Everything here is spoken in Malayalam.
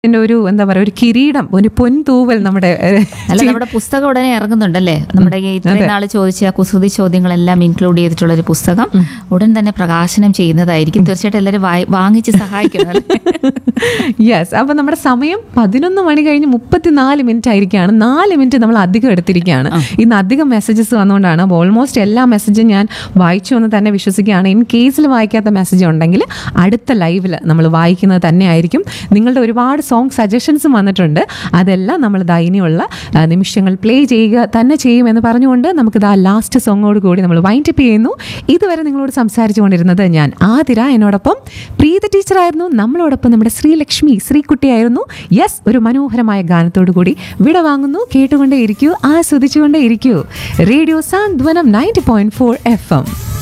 ഇതിന്റെ ഒരു എന്താ പറയുക ഒരു കിരീടം ഒരു പൊൻതൂവൽ നമ്മുടെ ഏഹ്, അല്ല നമ്മുടെ പുസ്തകം ഉടനെ ഇറങ്ങുന്നുണ്ടല്ലേ നമ്മുടെ ഈ ഇത്രയും നാള് ചോദിച്ച കുസൃതി ചോദ്യങ്ങളെല്ലാം ഇൻക്ലൂഡ് ചെയ്തിട്ടുള്ള ഒരു പുസ്തകം ഉടൻ തന്നെ പ്രകാശനം ചെയ്യുന്നതായിരിക്കും തീർച്ചയായിട്ടും എല്ലാവരും വായി- വാങ്ങിച്ച് സഹായിക്കണം അല്ലേ? യെസ് അപ്പൊ നമ്മുടെ സമയം പതിനൊന്ന് മണി കഴിഞ്ഞ് മുപ്പത്തിനാല് മിനിറ്റ് ആയിരിക്കുകയാണ് നാല് മിനിറ്റ് നമ്മൾ അധികം എടുത്തിരിക്കുകയാണ് ഇന്ന് അധികം മെസ്സേജസ് വന്നുകൊണ്ടാണ് അപ്പോൾ ഓൾമോസ്റ്റ് എല്ലാ മെസ്സേജും ഞാൻ വായിച്ചു എന്ന് തന്നെ വിശ്വസിക്കുകയാണ് ഇൻ കേസിൽ വായിക്കാത്ത മെസ്സേജ് ഉണ്ടെങ്കിൽ അടുത്ത ലൈവിൽ നമ്മൾ വായിക്കുന്നത് തന്നെ ആയിരിക്കും നിങ്ങളുടെ ഒരുപാട് സോങ് സജഷൻസും വന്നിട്ടുണ്ട് അതെല്ലാം നമ്മൾ ദാ ഇനിയുള്ള ആ, നിമിഷങ്ങൾ പ്ലേ ചെയ്യുക തന്നെ ചെയ്യുമെന്ന് പറഞ്ഞുകൊണ്ട് നമുക്ക് ദാ ലാസ്റ്റ് സോങ്ങോട് കൂടി നമ്മൾ വൈൻഡ് അപ്പ് ചെയ്യുന്നു ഇതുവരെ നിങ്ങളോട് സംസാരിച്ചു കൊണ്ടിരുന്നത് ഞാൻ ആതിര എന്നോടൊപ്പം പ്രീത ടീച്ചറായിരുന്നു നമ്മളോടൊപ്പം നമ്മുടെ ശ്രീലക്ഷ്മി ശ്രീകുട്ടിയായിരുന്നു യെസ് ഒരു മനോഹരമായ ഗാനത്തോടു കൂടി വിട വാങ്ങുന്നു കേട്ടുകൊണ്ടേ ഇരിക്കൂ ആസ്വദിച്ചുകൊണ്ടേ ഇരിക്കൂ radio Santhwanam ninety point four F M